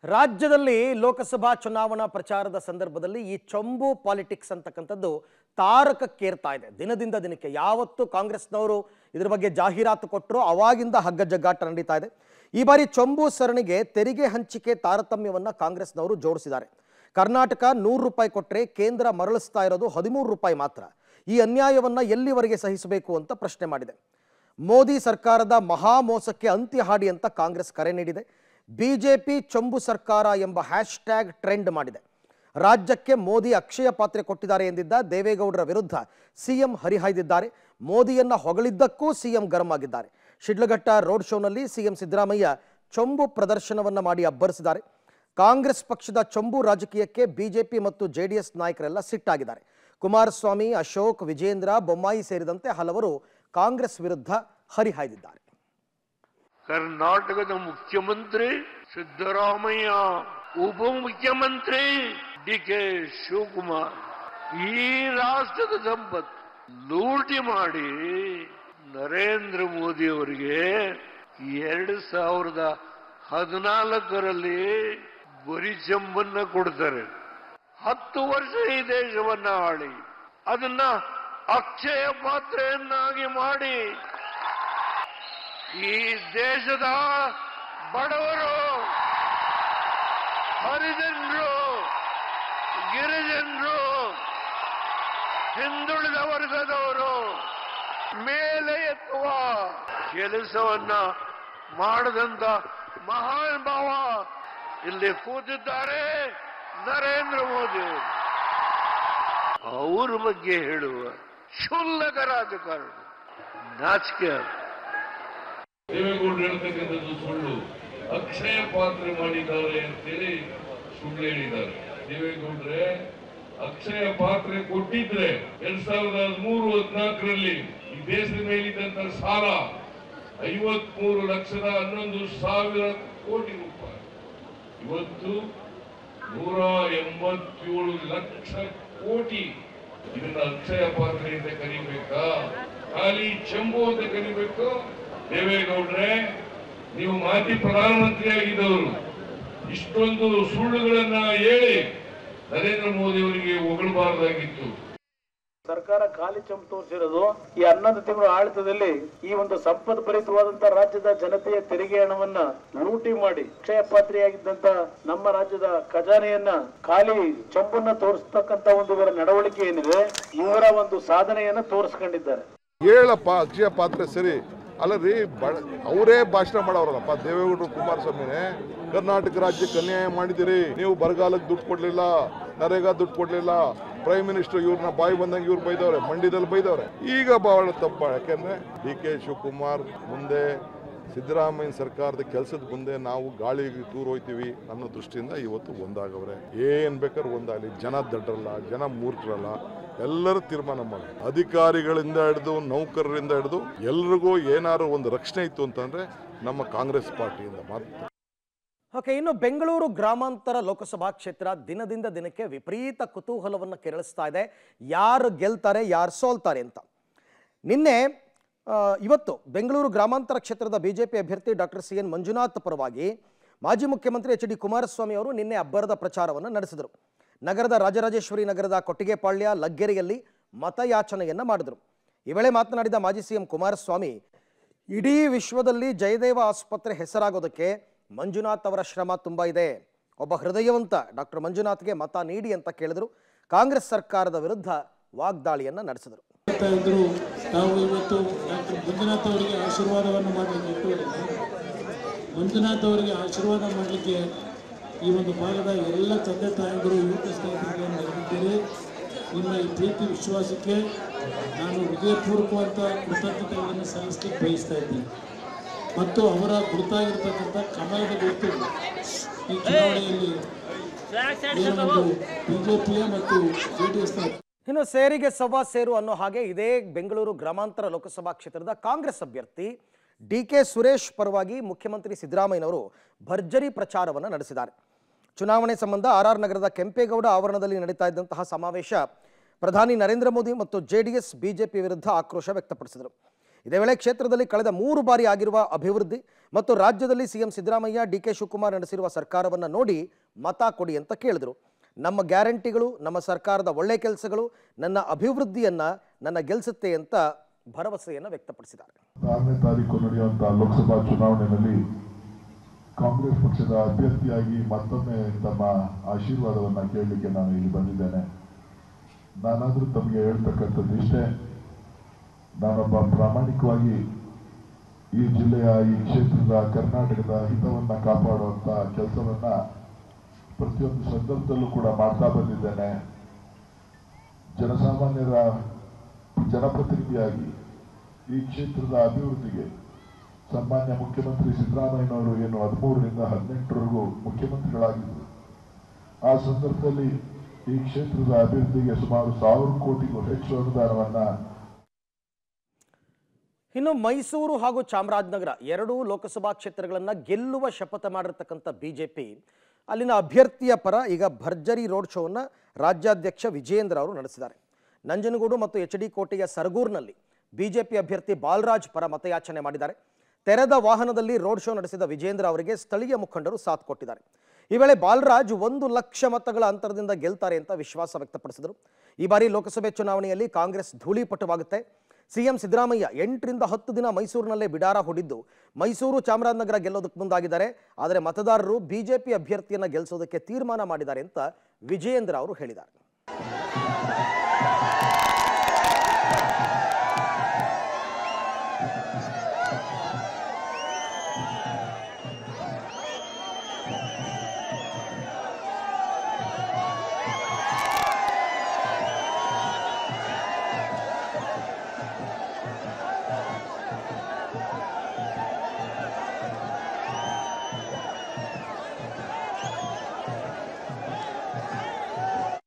ರಾಜ್ಯದಲ್ಲಿ ಲೋಕಸಭಾ ಚುನಾವಣಾ ಪ್ರಚಾರದ ಸಂದರ್ಭದಲ್ಲಿ ಈ ಚೊಂಬು ಪಾಲಿಟಿಕ್ಸ್ ಅಂತಕ್ಕಂಥದ್ದು ತಾರಕಕ್ಕೇರ್ತಾ ಇದೆ ದಿನದಿಂದ ದಿನಕ್ಕೆ ಯಾವತ್ತು ಕಾಂಗ್ರೆಸ್ನವರು ಇದ್ರ ಬಗ್ಗೆ ಜಾಹೀರಾತು ಕೊಟ್ಟರು ಅವಾಗಿಂದ ಹಗ್ಗ ಜಗ್ಗಾಟ ನಡೀತಾ ಇದೆ ಈ ಬಾರಿ ಚೊಂಬು ಸರಣಿಗೆ ತೆರಿಗೆ ಹಂಚಿಕೆ ತಾರತಮ್ಯವನ್ನ ಕಾಂಗ್ರೆಸ್ನವರು ಜೋಡಿಸಿದ್ದಾರೆ ಕರ್ನಾಟಕ ನೂರು ರೂಪಾಯಿ ಕೊಟ್ಟರೆ ಕೇಂದ್ರ ಮರಳಿಸ್ತಾ ಇರೋದು ಹದಿಮೂರು ರೂಪಾಯಿ ಮಾತ್ರ ಈ ಅನ್ಯಾಯವನ್ನ ಎಲ್ಲಿವರೆಗೆ ಸಹಿಸಬೇಕು ಅಂತ ಪ್ರಶ್ನೆ ಮಾಡಿದೆ ಮೋದಿ ಸರ್ಕಾರದ ಮಹಾ ಮೋಸಕ್ಕೆ ಅಂತ್ಯ ಹಾಡಿ ಅಂತ ಕಾಂಗ್ರೆಸ್ ಕರೆ ನೀಡಿದೆ ಬಿಜೆಪಿ ಚೊಂಬು ಸರ್ಕಾರ ಎಂಬ ಹ್ಯಾಶ್ ಟ್ಯಾಗ್ ಟ್ರೆಂಡ್ ಮಾಡಿದೆ ರಾಜ್ಯಕ್ಕೆ ಮೋದಿ ಅಕ್ಷಯ ಪಾತ್ರೆ ಕೊಟ್ಟಿದ್ದಾರೆ ಎಂದಿದ್ದ ದೇವೇಗೌಡರ ವಿರುದ್ಧ ಸಿಎಂ ಹರಿಹಾಯ್ದಿದ್ದಾರೆ ಮೋದಿಯನ್ನ ಹೊಗಳಿದ್ದಕ್ಕೂ ಸಿಎಂ ಗರಂ ಆಗಿದ್ದಾರೆ ಶಿಡ್ಲಘಟ್ಟ ರೋಡ್ ಶೋನಲ್ಲಿ ಸಿಎಂ ಸಿದ್ದರಾಮಯ್ಯ ಚೊಂಬು ಪ್ರದರ್ಶನವನ್ನ ಮಾಡಿ ಅಬ್ಬರಿಸಿದ್ದಾರೆ ಕಾಂಗ್ರೆಸ್ ಪಕ್ಷದ ಚೊಂಬು ರಾಜಕೀಯಕ್ಕೆ ಬಿಜೆಪಿ ಮತ್ತು ಜೆಡಿಎಸ್ ನಾಯಕರೆಲ್ಲ ಸಿಟ್ಟಾಗಿದ್ದಾರೆ ಕುಮಾರಸ್ವಾಮಿ ಅಶೋಕ್ ವಿಜೇಂದ್ರ ಬೊಮ್ಮಾಯಿ ಸೇರಿದಂತೆ ಹಲವರು ಕಾಂಗ್ರೆಸ್ ವಿರುದ್ಧ ಹರಿಹಾಯ್ದಿದ್ದಾರೆ ಕರ್ನಾಟಕದ ಮುಖ್ಯಮಂತ್ರಿ ಸಿದ್ದರಾಮಯ್ಯ ಉಪಮುಖ್ಯಮಂತ್ರಿ ಡಿ ಕೆ ಶಿವಕುಮಾರ್ ಈ ರಾಷ್ಟ್ರದ ಸಂಪತ್ತು ಲೂಟಿ ಮಾಡಿ ನರೇಂದ್ರ ಮೋದಿ ಅವರಿಗೆ ಎರಡು ಸಾವಿರದ ಹದಿನಾಲ್ಕರಲ್ಲಿ ಬರಿ ಚೆಂಬನ್ನ ಕೊಡ್ತಾರೆ ಹತ್ತು ವರ್ಷ ಈ ದೇಶವನ್ನ ಆಳಿ ಅದನ್ನ ಅಕ್ಷಯ ಪಾತ್ರೆಯನ್ನಾಗಿ ಮಾಡಿ ಈ ದೇಶದ ಬಡವರು ಹರಿಜನರು ಗಿರಿಜನರು ಹಿಂದುಳಿದ ವರ್ಗದವರು ಮೇಲೆ ಎತ್ತುವ ಕೆಲಸವನ್ನ ಮಾಡದಂತ ಮಹಾನ್ ಭಾವ ಇಲ್ಲಿ ಕೂತಿದ್ದಾರೆ ನರೇಂದ್ರ ಮೋದಿ ಅವ್ರ ಬಗ್ಗೆ ಹೇಳುವ ಕ್ಷುಲ್ಲಕ ರಾಜಕಾರಣ ನಾಚಿಕೆ ಆಗುತ್ತೆ. ದೇವೇಗೌಡರು ಹೇಳ್ತಕ್ಕಂಥದ್ದು ಸುಳ್ಳು ಅಕ್ಷಯ ಪಾತ್ರೆ ಮಾಡಿದ್ದಾರೆ ಅಂತೇಳಿ ಸುಳ್ಳು ಹೇಳಿದ್ದಾರೆ ದೇವೇಗೌಡ್ರೆ ಅಕ್ಷಯ ಪಾತ್ರೆ ಕೊಟ್ಟಿದ್ರೆ ಎರಡ್ ಸಾವಿರದ ಹದಿಮೂರು ಹದಿನಾಲ್ಕರಲ್ಲಿ ಈ ದೇಶದ ಮೇಲಿದ್ದಂತ ಸಾಲ ಐವತ್ಮೂರು ಲಕ್ಷದ ಹನ್ನೊಂದು ಸಾವಿರ ಕೋಟಿ ರೂಪಾಯಿ ಇವತ್ತು ನೂರ ಎಂಬತ್ತೇಳು ಲಕ್ಷ ಕೋಟಿ ಇದನ್ನ ಅಕ್ಷಯ ಪಾತ್ರೆ ಅಂತ ಕರಿಬೇಕಾ ಖಾಲಿ ಚೆಂಬು ಅಂತ ಕರಿಬೇಕು ದೇವೇಗೌಡ್ರೆ ನೀವು ಮಾಜಿ ಪ್ರಧಾನಮಂತ್ರಿ ಆಗಿದ್ದವರು ಇಷ್ಟೊಂದು ಸುಳ್ಳುಗಳನ್ನ ಹೇಳಿ ನರೇಂದ್ರ ಮೋದಿ ಅವರಿಗೆ ಹೊಗಳಬಾರದಾಗಿತ್ತು ಸರ್ಕಾರ ಖಾಲಿ ಚಂಪು ತೋರಿಸಿರೋದು ಈ ಹನ್ನೊಂದು ತಿಂಗಳು ಆಡಳಿತದಲ್ಲಿ ಈ ಒಂದು ಸಂಪತ್ ಭರಿತವಾದಂತ ರಾಜ್ಯದ ಜನತೆಯ ತೆರಿಗೆ ಹಣವನ್ನ ಲೂಟಿ ಮಾಡಿ ಅಕ್ಷಯ ಪಾತ್ರೆಯಾಗಿದ್ದಂತ ನಮ್ಮ ರಾಜ್ಯದ ಖಜಾನೆಯನ್ನ ಖಾಲಿ ಚಂಪನ್ನ ತೋರಿಸ್ತಕ್ಕಂತ ಒಂದು ಇವರ ನಡವಳಿಕೆ ಏನಿದೆ ಇವರ ಒಂದು ಸಾಧನೆಯನ್ನ ತೋರಿಸ್ಕೊಂಡಿದ್ದಾರೆ ಹೇಳಪ್ಪ ಅಕ್ಷಯ ಪಾತ್ರೆ ಸರಿ ಅಲ್ಲ ರೀ ಬ ಅವರೇ ಭಾಷಣ ಮಾಡೋರಲ್ಲಪ್ಪ ದೇವೇಗೌಡರು ಕುಮಾರಸ್ವಾಮಿನೇ ಕರ್ನಾಟಕ ರಾಜ್ಯಕ್ಕೆ ಅನ್ಯಾಯ ಮಾಡಿದಿರಿ ನೀವು ಬರಗಾಲಕ್ಕೆ ದುಡ್ಡು ಕೊಡ್ಲಿಲ್ಲ ನರೇಗಾ ದುಡ್ಡು ಕೊಡ್ಲಿಲ್ಲ ಪ್ರೈಮ್ ಮಿನಿಸ್ಟರ್ ಇವ್ರನ್ನ ಬಾಯಿ ಬಂದಂಗೆ ಇವ್ರು ಬೈದವ್ರೆ ಮಂಡ್ಯದಲ್ಲಿ ಬೈದವ್ರೆ ಈಗ ಬಹಳ ತಪ್ಪ ಯಾಕೆಂದ್ರೆ ಡಿ ಕೆ ಶಿವಕುಮಾರ್ ಮುಂದೆ ಸಿದ್ದರಾಮಯ್ಯ ಸರ್ಕಾರದ ಕೆಲಸದ ಮುಂದೆ ನಾವು ಗಾಳಿಗೆ ದೂರ ಹೋಯ್ತೀವಿ ಅನ್ನೋ ದೃಷ್ಟಿಯಿಂದ ಇವತ್ತು ಒಂದಾಗವ್ರೆ ಏನ್ ಬೇಕಾದ್ರೂ ಒಂದಾಗಲಿ ಜನ ದಡ್ಡರಲ್ಲ ಜನ ಮೂರ್ಖರಲ್ಲ ಎಲ್ಲರೂ ತೀರ್ಮಾನ ಮಾಡಿ ಅಧಿಕಾರಿಗಳಿಂದ ಹಿಡಿದು ನೌಕರರಿಂದ ಹಿಡಿದು ಎಲ್ರಿಗೂ ಏನಾದ್ರು ಒಂದು ರಕ್ಷಣೆ ಇತ್ತು ಅಂತಂದ್ರೆ ನಮ್ಮ ಕಾಂಗ್ರೆಸ್ ಪಾರ್ಟಿಯಿಂದ ಮಾತ್ರ ಓಕೆ ಇನ್ನು ಬೆಂಗಳೂರು ಗ್ರಾಮಾಂತರ ಲೋಕಸಭಾ ಕ್ಷೇತ್ರ ದಿನದಿಂದ ದಿನಕ್ಕೆ ವಿಪರೀತ ಕುತೂಹಲವನ್ನು ಕೆರಳಿಸ್ತಾ ಇದೆ ಯಾರು ಗೆಲ್ತಾರೆ ಯಾರು ಸೋಲ್ತಾರೆ ಅಂತ ನಿನ್ನೆ ಆ, ಇವತ್ತು ಬೆಂಗಳೂರು ಗ್ರಾಮಾಂತರ ಕ್ಷೇತ್ರದ ಬಿಜೆಪಿ ಅಭ್ಯರ್ಥಿ ಡಾಕ್ಟರ್ ಸಿ ಎನ್ ಮಂಜುನಾಥ್ ಪರವಾಗಿ ಮಾಜಿ ಮುಖ್ಯಮಂತ್ರಿ ಎಚ್ ಡಿ ಕುಮಾರಸ್ವಾಮಿ ಅವರು ನಿನ್ನೆ ಅಬ್ಬರದ ಪ್ರಚಾರವನ್ನು ನಡೆಸಿದರು ನಗರದ ರಾಜರಾಜೇಶ್ವರಿ ನಗರದ ಕೊಟ್ಟಿಗೆಪಾಳ್ಯ ಲಗ್ಗೆರೆಯಲ್ಲಿ ಮತಯಾಚನೆಯನ್ನ ಮಾಡಿದರು ಈ ವೇಳೆ ಮಾತನಾಡಿದ ಮಾಜಿ ಸಿಎಂ ಕುಮಾರಸ್ವಾಮಿ ಇಡೀ ವಿಶ್ವದಲ್ಲಿ ಜಯದೇವ ಆಸ್ಪತ್ರೆ ಹೆಸರಾಗೋದಕ್ಕೆ ಮಂಜುನಾಥ್ ಅವರ ಶ್ರಮ ತುಂಬ ಇದೆ ಒಬ್ಬ ಹೃದಯವಂತ ಡಾಕ್ಟರ್ ಮಂಜುನಾಥ್ಗೆ ಮತ ನೀಡಿ ಅಂತ ಕೇಳಿದ್ರು ಕಾಂಗ್ರೆಸ್ ಸರ್ಕಾರದ ವಿರುದ್ಧ ವಾಗ್ದಾಳಿಯನ್ನ ನಡೆಸಿದರು ಹೇಳ್ತಾ ಇದ್ರು ತಾವು ಇವತ್ತು ಡಾಕ್ಟರ್ ಮಂಜುನಾಥ್ ಅವರಿಗೆ ಆಶೀರ್ವಾದವನ್ನು ಮಾಡಲಿಕ್ಕೆ ಇಟ್ಟುಕೊಂಡಿದ್ದಾರೆ ಮಂಜುನಾಥ್ ಅವರಿಗೆ ಆಶೀರ್ವಾದ ಮಾಡಲಿಕ್ಕೆ ಈ ಒಂದು ಭಾಗದ ಎಲ್ಲ ತಂದೆ ತಾಯಂದಿರು ಯುವಕ ಸ್ನೇಹಿತರಿಗೆ ನೆರವಿದ್ದೀರಿ ನಿಮ್ಮ ಈ ಪ್ರೀತಿ ವಿಶ್ವಾಸಕ್ಕೆ ನಾನು ಹೃದಯಪೂರ್ವಕವಾದ ಕೃತಜ್ಞತೆಗಳನ್ನು ಸಲ್ಲಿಸಲಿಕ್ಕೆ ಬಯಸ್ತಾ ಇದ್ದೀನಿ ಮತ್ತು ಅವರ ಗುರುತಾಗಿರ್ತಕ್ಕಂಥ ಕಮಲದ ಗುರುತು ಈ ಚುನಾವಣೆಯಲ್ಲಿ ಏನೊಂದು ಬಿಜೆಪಿಯ ಮತ್ತು ಜೆ ಡಿ ಎಸ್ನ ಇನ್ನು ಸೇರಿಗೆ ಸವಾ ಸೇರು ಅನ್ನೋ ಹಾಗೆ ಇದೇ ಬೆಂಗಳೂರು ಗ್ರಾಮಾಂತರ ಲೋಕಸಭಾ ಕ್ಷೇತ್ರದ ಕಾಂಗ್ರೆಸ್ ಅಭ್ಯರ್ಥಿ ಡಿ ಕೆ ಸುರೇಶ್ ಪರವಾಗಿ ಮುಖ್ಯಮಂತ್ರಿ ಸಿದ್ದರಾಮಯ್ಯನವರು ಭರ್ಜರಿ ಪ್ರಚಾರವನ್ನು ನಡೆಸಿದ್ದಾರೆ ಚುನಾವಣೆ ಸಂಬಂಧ ಆರ್ ಆರ್ ನಗರದ ಕೆಂಪೇಗೌಡ ಆವರಣದಲ್ಲಿ ನಡೀತಾ ಇದ್ದಂತಹ ಸಮಾವೇಶ ಪ್ರಧಾನಿ ನರೇಂದ್ರ ಮೋದಿ ಮತ್ತು ಜೆಡಿಎಸ್ ಬಿಜೆಪಿ ವಿರುದ್ಧ ಆಕ್ರೋಶ ವ್ಯಕ್ತಪಡಿಸಿದರು ಇದೇ ವೇಳೆ ಕ್ಷೇತ್ರದಲ್ಲಿ ಕಳೆದ ಮೂರು ಬಾರಿ ಆಗಿರುವ ಅಭಿವೃದ್ಧಿ ಮತ್ತು ರಾಜ್ಯದಲ್ಲಿ CM Siddaramaiah D K Shivakumar ನಡೆಸಿರುವ ಸರ್ಕಾರವನ್ನು ನೋಡಿ ಮತ ಕೊಡಿ ಅಂತ ಕೇಳಿದರು ನಮ್ಮ ಗ್ಯಾರಂಟಿಗಳು ನಮ್ಮ ಸರ್ಕಾರದ ಒಳ್ಳೆ ಕೆಲಸಗಳು ನನ್ನ ಅಭಿವೃದ್ಧಿಯನ್ನ ನನ್ನ ಗೆಲ್ಲಿಸುತ್ತೆ ಅಂತ ಭರವಸೆಯನ್ನು ವ್ಯಕ್ತಪಡಿಸಿದ್ದಾರೆ ಆರನೇ ತಾರೀಕು ನಡೆಯುವಂತಹ ಲೋಕಸಭಾ ಚುನಾವಣೆಯಲ್ಲಿ ಕಾಂಗ್ರೆಸ್ ಪಕ್ಷದ ಅಭ್ಯರ್ಥಿಯಾಗಿ ಮತ್ತೊಮ್ಮೆ ತಮ್ಮ ಆಶೀರ್ವಾದವನ್ನ ಕೇಳಲಿಕ್ಕೆ ನಾನು ಇಲ್ಲಿ ಬಂದಿದ್ದೇನೆ ನಾನಾದರೂ ತಮಗೆ ಹೇಳ್ತಕ್ಕಂಥದ್ದು ಇಷ್ಟೇ ನಾನೊಬ್ಬ ಪ್ರಾಮಾಣಿಕವಾಗಿ ಈ ಜಿಲ್ಲೆಯ ಈ ಕ್ಷೇತ್ರದ ಕರ್ನಾಟಕದ ಹಿತವನ್ನ ಕಾಪಾಡುವಂತ ಕೆಲಸವನ್ನ ಪ್ರತಿಯೊಂದು ಸಂದರ್ಭದಲ್ಲೂ ಕೂಡ ಮಾಡ್ತಾ ಬಂದಿದ್ದೇನೆ ಜನಸಾಮಾನ್ಯರ ಜನಪ್ರತಿನಿಧಿಯಾಗಿ ಈ ಕ್ಷೇತ್ರದ ಅಭಿವೃದ್ಧಿಗೆ ಸನ್ಮಾನ್ಯ ಮುಖ್ಯಮಂತ್ರಿ ಸಿದ್ದರಾಮಯ್ಯನವರು ಏನು ಹದಿಮೂರರಿಂದ ಹದಿನೆಂಟರವರೆಗೂ ಮುಖ್ಯಮಂತ್ರಿಗಳಾಗಿದ್ದರು ಆ ಸಂದರ್ಭದಲ್ಲಿ ಈ ಕ್ಷೇತ್ರದ ಅಭಿವೃದ್ಧಿಗೆ ಸುಮಾರು ಸಾವಿರ ಕೋಟಿಗೂ ಹೆಚ್ಚು ಅನುದಾನವನ್ನ ಇನ್ನು ಮೈಸೂರು ಹಾಗೂ ಚಾಮರಾಜನಗರ ಎರಡೂ ಲೋಕಸಭಾ ಕ್ಷೇತ್ರಗಳನ್ನು ಗೆಲ್ಲುವ ಶಪಥ ಮಾಡಿರ್ತಕ್ಕಂಥ ಬಿಜೆಪಿ ಅಲ್ಲಿನ ಅಭ್ಯರ್ಥಿಯ ಪರ ಈಗ ಭರ್ಜರಿ ರೋಡ್ ಶೋವನ್ನು ರಾಜ್ಯಾಧ್ಯಕ್ಷ ವಿಜೇಂದ್ರ ಅವರು ನಡೆಸಿದ್ದಾರೆ ನಂಜನಗೂಡು ಮತ್ತು ಎಚ್ ಡಿ ಕೋಟೆಯ ಸರಗೂರಿನಲ್ಲಿ ಬಿಜೆಪಿ ಅಭ್ಯರ್ಥಿ ಬಾಲರಾಜ್ ಪರ ಮತಯಾಚನೆ ಮಾಡಿದ್ದಾರೆ ತೆರೆದ ವಾಹನದಲ್ಲಿ ರೋಡ್ ಶೋ ನಡೆಸಿದ ವಿಜೇಂದ್ರ ಅವರಿಗೆ ಸ್ಥಳೀಯ ಮುಖಂಡರು ಸಾಥ್ ಕೊಟ್ಟಿದ್ದಾರೆ ಈ ವೇಳೆ ಬಾಲರಾಜ್ ಒಂದು ಲಕ್ಷ ಮತಗಳ ಅಂತರದಿಂದ ಗೆಲ್ತಾರೆ ಅಂತ ವಿಶ್ವಾಸ ವ್ಯಕ್ತಪಡಿಸಿದರು ಈ ಬಾರಿ ಲೋಕಸಭೆ ಚುನಾವಣೆಯಲ್ಲಿ ಕಾಂಗ್ರೆಸ್ ಧೂಳಿಪಟವಾಗುತ್ತೆ ಸಿಎಂ ಸಿದ್ದರಾಮಯ್ಯ ಎಂಟರಿಂದ ಹತ್ತು ದಿನ ಮೈಸೂರಿನಲ್ಲೇ ಬಿಡಾರ ಹೂಡಿದ್ದು ಮೈಸೂರು ಚಾಮರಾಜನಗರ ಗೆಲ್ಲೋದಕ್ಕೆ ಮುಂದಾಗಿದ್ದಾರೆ ಆದರೆ ಮತದಾರರು ಬಿಜೆಪಿ ಅಭ್ಯರ್ಥಿಯನ್ನ ಗೆಲ್ಲಿಸೋದಕ್ಕೆ ತೀರ್ಮಾನ ಮಾಡಿದ್ದಾರೆ ಅಂತ ವಿಜಯೇಂದ್ರ ಅವರು ಹೇಳಿದ್ದಾರೆ